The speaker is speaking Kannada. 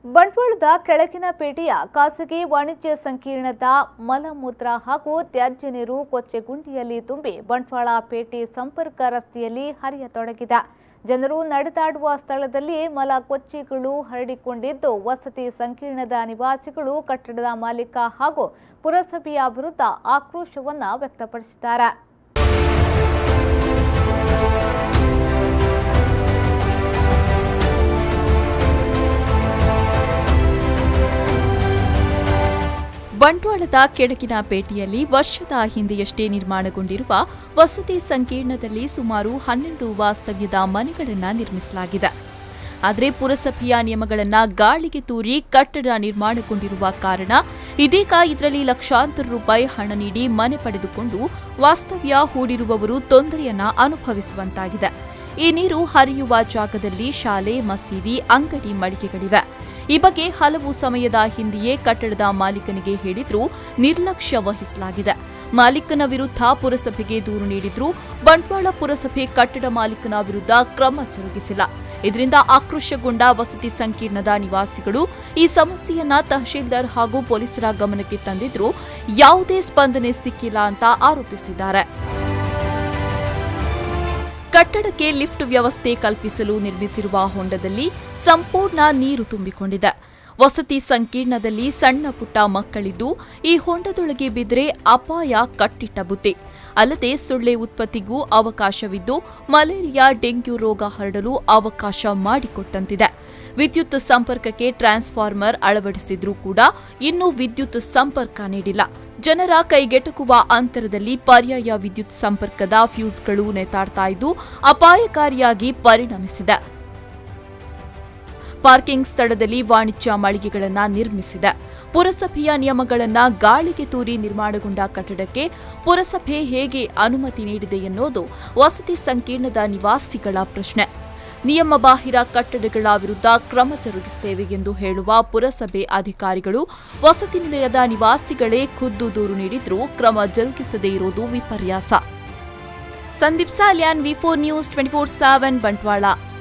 ಬಂಟ್ವಾಳದ ಕೆಳಗಿನ ಪೇಟೆಯ ಖಾಸಗಿ ವಾಣಿಜ್ಯ ಸಂಕೀರ್ಣದ ಮಲಮೂತ್ರ ಹಾಗೂ ತ್ಯಾಜ್ಯ ನೀರು ಕೊಚ್ಚೆಗುಂಡಿಯಲ್ಲಿ ತುಂಬಿ ಬಂಟ್ವಾಳ ಪೇಟೆ ಸಂಪರ್ಕ ರಸ್ತೆಯಲ್ಲಿ ಹರಿಯತೊಡಗಿದೆ ಜನರು ನಡೆದಾಡುವ ಸ್ಥಳದಲ್ಲಿ ಮಲ ಕೊಚ್ಚಿಗಳು ಹರಡಿಕೊಂಡಿದ್ದು ವಸತಿ ಸಂಕೀರ್ಣದ ನಿವಾಸಿಗಳು ಕಟ್ಟಡದ ಮಾಲೀಕ ಹಾಗೂ ಪುರಸಭೆಯ ವಿರುದ್ಧ ಆಕ್ರೋಶವನ್ನ ವ್ಯಕ್ತಪಡಿಸಿದ್ದಾರೆ ಬಂಟ್ವಾಳದ ಕೆಳಗಿನ ಪೇಟೆಯಲ್ಲಿ ವರ್ಷದ ಹಿಂದೆಯಷ್ಟೇ ನಿರ್ಮಾಣಗೊಂಡಿರುವ ವಸತಿ ಸಂಕೀರ್ಣದಲ್ಲಿ ಸುಮಾರು ಹನ್ನೆರಡು ವಾಸ್ತವ್ಯದ ಮನೆಗಳನ್ನು ನಿರ್ಮಿಸಲಾಗಿದೆ ಆದರೆ ಪುರಸಭೆಯ ನಿಯಮಗಳನ್ನು ಗಾಳಿಗೆ ತೂರಿ ಕಟ್ಟಡ ನಿರ್ಮಾಣಗೊಂಡಿರುವ ಕಾರಣ ಇದೀಗ ಇದರಲ್ಲಿ ಲಕ್ಷಾಂತರ ರೂಪಾಯಿ ಹಣ ನೀಡಿ ಮನೆ ಪಡೆದುಕೊಂಡು ವಾಸ್ತವ್ಯ ಹೂಡಿರುವವರು ತೊಂದರೆಯನ್ನ ಅನುಭವಿಸುವಂತಾಗಿದೆ ಈ ನೀರು ಹರಿಯುವ ಜಾಗದಲ್ಲಿ ಶಾಲೆ ಮಸೀದಿ ಅಂಗಡಿ ಮಳಿಗೆಗಳಿವೆ ಈ ಬಗ್ಗೆ ಹಲವು ಸಮಯದ ಹಿಂದೆಯೇ ಕಟ್ಟಡದ ಮಾಲೀಕನಿಗೆ ಹೇಳಿದ್ರೂ ನಿರ್ಲಕ್ಷ್ಯ ವಹಿಸಲಾಗಿದೆ ಮಾಲೀಕನ ವಿರುದ್ಧ ಪುರಸಭೆಗೆ ದೂರು ನೀಡಿದ್ರೂ ಬಂಟ್ವಾಳ ಪುರಸಭೆ ಕಟ್ಟಡ ಮಾಲೀಕನ ವಿರುದ್ಧ ಕ್ರಮ ಜರುಗಿಸಿಲ್ಲ ಇದರಿಂದ ಆಕ್ರೋಶಗೊಂಡ ವಸತಿ ಸಂಕೀರ್ಣದ ನಿವಾಸಿಗಳು ಈ ಸಮಸ್ಯೆಯನ್ನ ತಹಶೀಲ್ದಾರ್ ಹಾಗೂ ಪೊಲೀಸರ ಗಮನಕ್ಕೆ ತಂದಿದ್ರೂ ಯಾವುದೇ ಸ್ಪಂದನೆ ಸಿಕ್ಕಿಲ್ಲ ಅಂತ ಆರೋಪಿಸಿದ್ದಾರೆ ಕಟ್ಟಡಕ್ಕೆ ಲಿಫ್ಟ್ ವ್ಯವಸ್ಥೆ ಕಲ್ಪಿಸಲು ನಿರ್ಮಿಸಿರುವ ಹೊಂಡದಲ್ಲಿ ಸಂಪೂರ್ಣ ನೀರು ತುಂಬಿಕೊಂಡಿದೆ ವಸತಿ ಸಂಕೀರ್ಣದಲ್ಲಿ ಸಣ್ಣ ಪುಟ್ಟ ಮಕ್ಕಳಿದ್ದು ಈ ಹೊಂಡದೊಳಗೆ ಬಿದ್ದರೆ ಅಪಾಯ ಕಟ್ಟಿಟ್ಟ ಬುತ್ತಿ ಅಲ್ಲದೆ ಸೊಳ್ಳೆ ಉತ್ಪತ್ತಿಗೂ ಅವಕಾಶವಿದ್ದು ಮಲೇರಿಯಾ ಡೆಂಗ್ಯೂ ರೋಗ ಹರಡಲು ಅವಕಾಶ ಮಾಡಿಕೊಟ್ಟಂತಿದೆ ವಿದ್ಯುತ್ ಸಂಪರ್ಕಕ್ಕೆ ಟ್ರಾನ್ಸ್ಫಾರ್ಮರ್ ಅಳವಡಿಸಿದ್ರೂ ಕೂಡ ಇನ್ನೂ ವಿದ್ಯುತ್ ಸಂಪರ್ಕ ನೀಡಿಲ್ಲ ಜನರ ಕೈಗೆಟುಕುವ ಅಂತರದಲ್ಲಿ ಪರ್ಯಾಯ ವಿದ್ಯುತ್ ಸಂಪರ್ಕದ ಫ್ಯೂಸ್ಗಳು ನೇತಾಡ್ತಾ ಇದ್ದು ಅಪಾಯಕಾರಿಯಾಗಿ ಪರಿಣಮಿಸಿದೆ ಪಾರ್ಕಿಂಗ್ ಸ್ಥಳದಲ್ಲಿ ವಾಣಿಜ್ಯ ಮಳಿಗೆಗಳನ್ನು ನಿರ್ಮಿಸಿದೆ ಪುರಸಭೆಯ ನಿಯಮಗಳನ್ನು ಗಾಳಿಗೆ ತೂರಿ ನಿರ್ಮಾಣಗೊಂಡ ಕಟ್ಟಡಕ್ಕೆ ಪುರಸಭೆ ಹೇಗೆ ಅನುಮತಿ ನೀಡಿದೆ ಎನ್ನುವುದು ವಸತಿ ಸಂಕೀರ್ಣದ ನಿವಾಸಿಗಳ ಪ್ರಶ್ನೆ ನಿಯಮ ಬಾಹಿರ ಕಟ್ಟಡಗಳ ವಿರುದ್ಧ ಕ್ರಮ ಜರುಗಿಸುತ್ತೇವೆ ಎಂದು ಹೇಳುವ ಪುರಸಭೆ ಅಧಿಕಾರಿಗಳು ವಸತಿ ನಿಲಯದ ನಿವಾಸಿಗಳೇ ಖುದ್ದು ದೂರು ನೀಡಿದ್ರೂ ಕ್ರಮ ಜರುಗಿಸದೇ ಇರುವುದು ವಿಪರ್ಯಾಸ Sandeep Salian V four news twenty four seven Bantwal